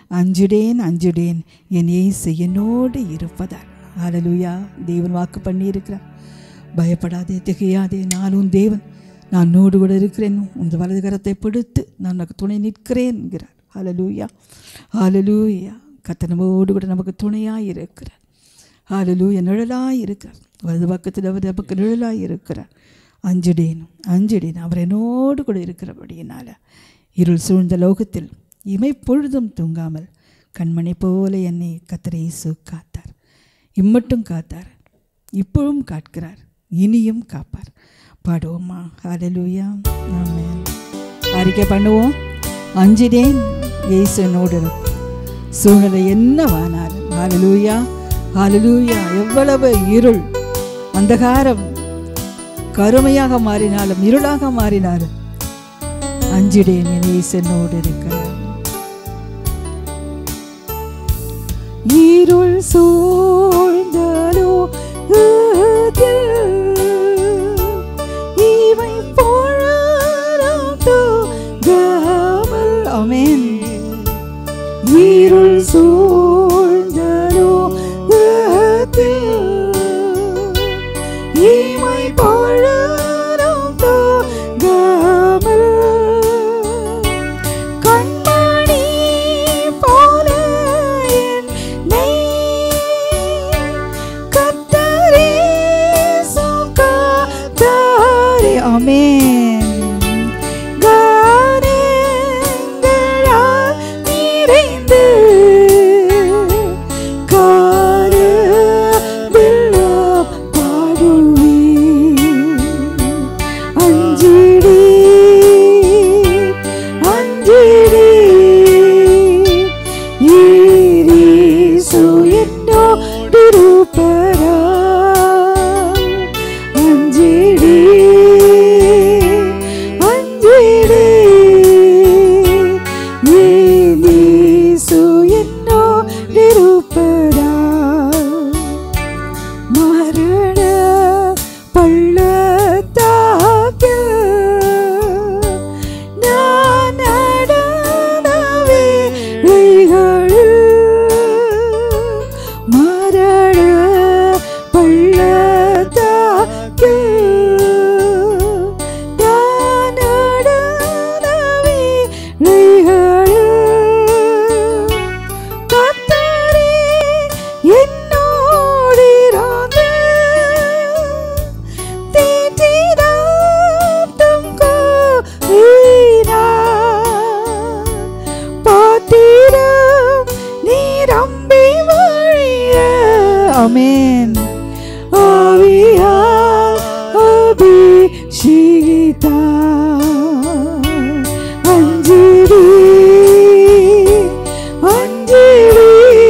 அஞ்சுடேன் அஞ்சுடேன் என் இயேசு என்னோடு இருப்பதால் ஹalleluya தேவன் வாக்கு பண்ணியிருக்கிறார் பயப்படாதே திகையாதே நான் உன் தேவன் நான் உன்னோடு கூட இருக்கிறேன் உன் வலது கரத்தை பிடித்து நான் உனக்கு துணை நிற்கிறேன் என்கிறார் ஹalleluya ஹalleluya கர்த்தர் நம்மோடு கூட நமக்கு துணையாக இருக்கிறார் ஹalleluya நிழலாய் இருக்கிறார் வலது பக்கத்தில் அவர் நமக்கு நிழலாய் இருக்கிறார் அஞ்சுடேன் அஞ்சுடேன் அவர் என்னோடு கூட இருக்கிறபடியினால இருள் சூழ்ந்த லோகத்தில் இமை பொழுதும் தூங்காமல் கண்மணி போல என்னை கத்தரை இயேசு காத்தார் இம்மட்டும் காத்தார் இப்பவும் காக்கிறார் இனியும் காப்பார் பாடுவோமா ஹalleluya ஆமென் அறிக்கை பண்ணுவோம் அஞ்சிடேன் இயேசு என்னோடு இருக்கும் சூழ்நிலை என்னவானாலும் ஹalleluya ஹalleluya எவ்வளவு இருள் அந்தகாரம் கருமையாக மாறினாலும் இருளாக மாறினாலும் அஞ்சிடேன் என் இயேசு என்னோடு இருக்கிறார் இருள் சூழ்ந்தலோ இவை பொழலும் தூங்காமல் ஆமென் இருள் சூழ்ந்தலோ இமை பொழலும் தூங்காமல் கண்மணி போல என்னை கர்த்தரே சுகாதாரே. ஆமென் கானங்களால் நிறைந்து காரமெல்லாம் பாடுவேன். அஞ்சிடே அஞ்சிடே ஈரீசு என்னோடிருப்பரா அஞ்சிடே அஞ்சிடே ஈரீசு என்னோடிருப்பரா மரண பள்ளத்தாக்கு நான் நடந்த வேளைகளில் மரண பள்ளத்தாக்கு நான் நடந்த வேளைகளில் கர்த்தரே என்னோடிருந்து தீட்டினாட்டம் கூறினார். பாத்திரம் நிரம்பி வழிய. ஆமென் ஆவியால் அபிஷேகித்தார். அஞ்சிடி அஞ்சிடி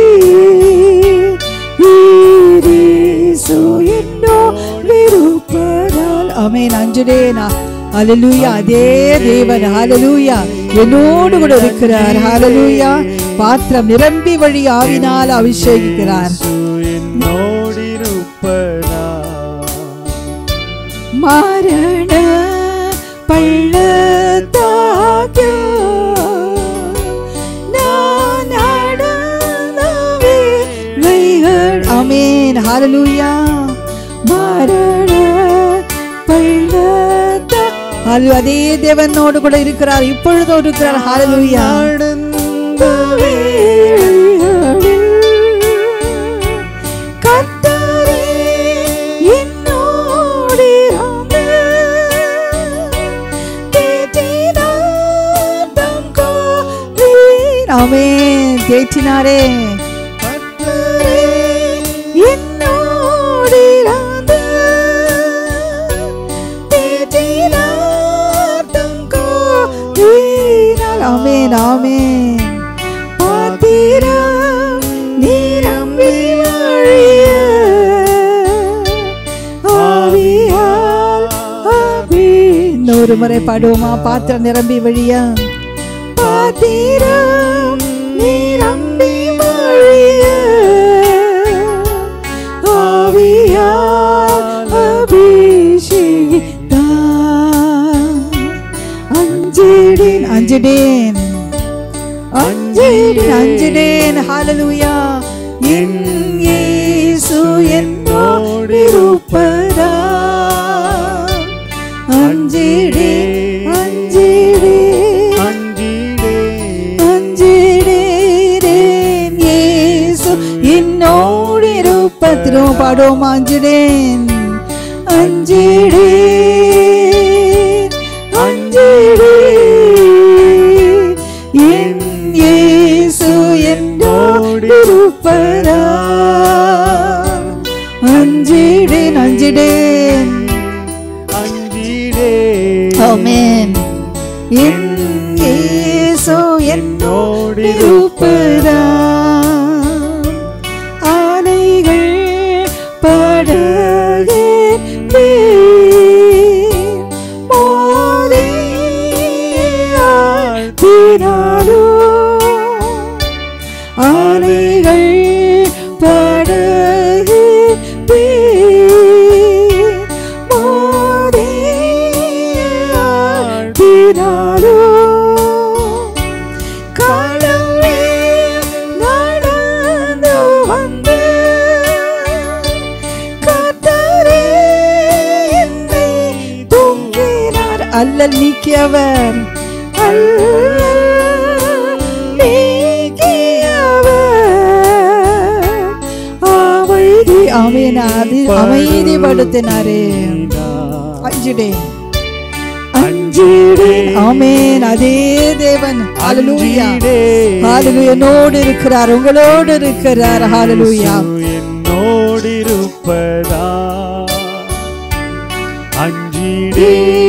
ஈரீசு என்னோடிருப்பதால். ஆமென் அஞ்சுடேனா ஹalleluya அதே தேவன் ஹalleluya என்னோடு கூட இருக்கிறார் ஹalleluya பாத்திரம் நிரம்பி வழி ஆவினால் அபிஷேகிக்கிறார் என்னோடிருப்பதா மரண பள்ளத்தாக்கு நான் நடந்த வேளைகள். ஆமென் ஹalleluya மரண பள்ளத்தா ஹalleluya அதே தேவனோடு கூட இருக்கிறார் இப்பொழுதும் இருக்கிறார் ஹalleluya நடந்த வேளைகளில் கர்த்தரே என்னோடிருந்து தேற்றினார்த்தம் கூறினார். ஆமென் தேற்றினாரே கர்த்தரே என்னோடிருந்து தேற்றினார்த்தம் கூறினார். ஆமென் ஆமென் பாத்திரம் நிரம்பி வழிய ஆவியால் அபி- இன்னொரு முறை பாடுவோமா பாத்திரம் நிரம்பி வழிய பாத்திரம் நிரம்பி வழிய ஆவியால் அபிஷேகித்தார். அஞ்சிடேன் அஞ்சிடேன் அஞ்சிடேன் அஞ்சிடேன் ஹalleluya என் இயேசு என்னோடு இருப்பதா அஞ்சிடேன் அஞ்சிடேன் அஞ்சிடேன் அஞ்சிடேன் இயேசு என்னோடு இருப்பதிலும் பாடும் அஞ்சிடேன் அஞ்சிடேன் அஞ்சிடேன் என் இயேசு என்னோடு இருப்பதா அஞ்சிடேன் அஞ்சிடேன் அஞ்சிடேன் ஆமென் என் இயேசு என்னோடு இருப்பதா ஆலைகள் படகே மோதி ஆழ்த்தினாலோ ஆலைகள் படகு மோதி ஆழ்த்தினாலோ கடலே நடந்து வந்து கர்த்தரே என்னை தூங்கினார் அல்லல் நீக்கியவர் அல்லல் நீக்கியவர் அமைதி அமைனாது அமைதிப்படுத்தினாரே அஞ்சிடேன் அஞ்சிடேன் ஆமென் அதே தேவன் ஹalleluya ஹalleluya என்னோடு இருக்கிறார் உங்களோடு இருக்கிறார் ஹalleluya என்னோடிருப்பதா அஞ்சிடே